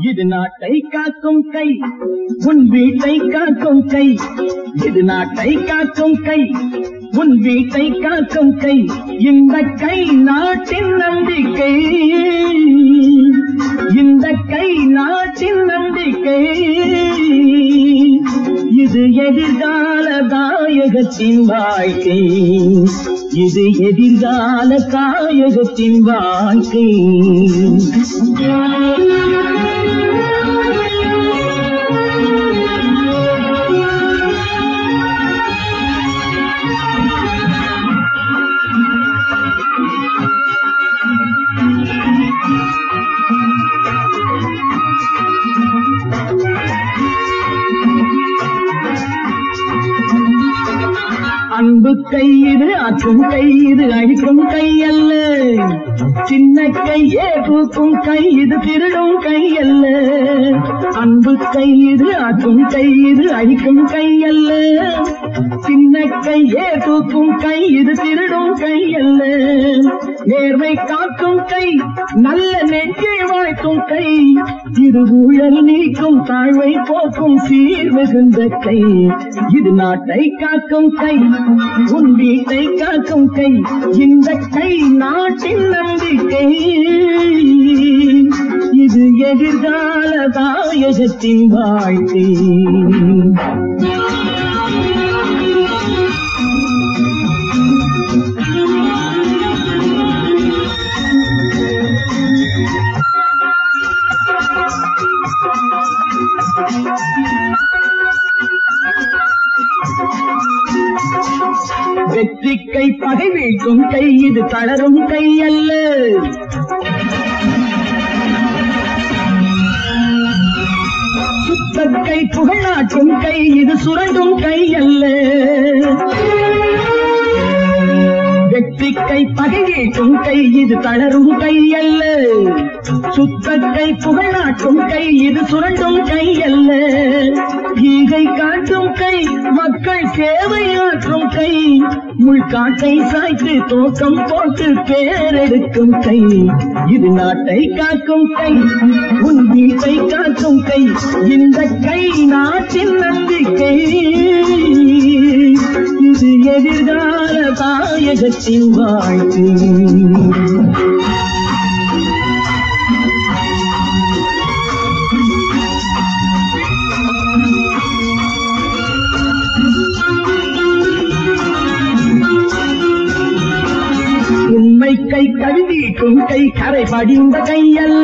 இது நாட்டை காக்கும் கை உன் வீட்டை காக்கும் கை இது நாட்டை காக்கும் கை உன் வீட்டை காக்கும் கை இந்த கை நாட்டின் நம்பிக்கை இந்த கை நாட்டின் நம்பிக்கை இது எதிர்கால தாயகத்தின் வாழ்க்கை இது எதிர்கால தாயகத்தின் வாழ்க்கை அன்பு கை இது அற்றும் கை இது அழிக்கும் கை அல்ல சின்ன கையே தூக்கும் கை இது திருடும் கை அல்ல அன்பு கை இது அற்றும் கை இது அழிக்கும் கை அல்ல சின்ன கையே தூக்கும் கை இது திருடும் கை அல்ல நேர்மை காக்கும் கை நல்ல நெஞ்சை வாழ்க்கும் கை இது ஊழல் நீக்கும் தாழ்வை போக்கும் சீர் மிகுந்த கை இது நாட்டை காக்கும் கை உன் வீட்டை காக்கும் கை இந்த கை நாட்டின் நம்பிக்கை இது எதிர்கால தாயகத்தின் வாழ்க்கை வெற்றி கை பகை வீழ்க்கும் கை இது தளரும் கை அல்ல சுத்த கை புகழாற்றும் கை இது சுரண்டும் கை அல்ல வெற்றி கை பகை வீழ்க்கும் கை இது தளரும் கை அல்ல சுத்த கை புகழாற்றும் கை இது சுரண்டும் கை அல்ல ஈகை காட்டும் கை மக்கள் சேவையாற்றும் கை முள்காட்டை சாய்த்து தோக்கம் போட்டு பேரெடுக்கும் கை இது நாட்டை காக்கும் கை உன் வீட்டை காக்கும் கை இந்த கை நாட்டின் நம்பிக்கை இது எதிர்கால தாயகத்தின் வாழ்க்கை உண்மை கை கழுவிக்கும் கை கரை படிந்த கை அல்ல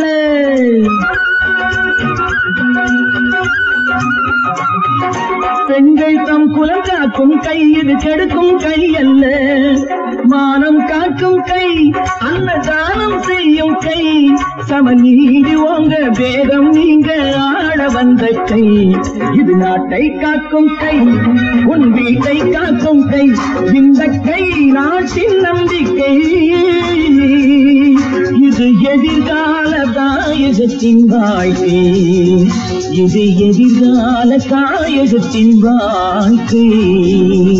பெண்கள் தம் குலம் காக்கும் கை இது கெடுக்கும் கை அல்ல மானம் காக்கும் கை அன்னதானம் செய்யும் கை சமநீதி ஓங்க வேதம் நீங்க ஆட வந்த கை இது நாட்டை காக்கும் கை உன் வீட்டை காக்கும் கை இந்த கை நாட்டின் நம்பிக்கை இது எதிர்கால தாயகத்தின் வாழ்க்கை இது எதிர்கால தாயகத்தின் வாழ்க்கை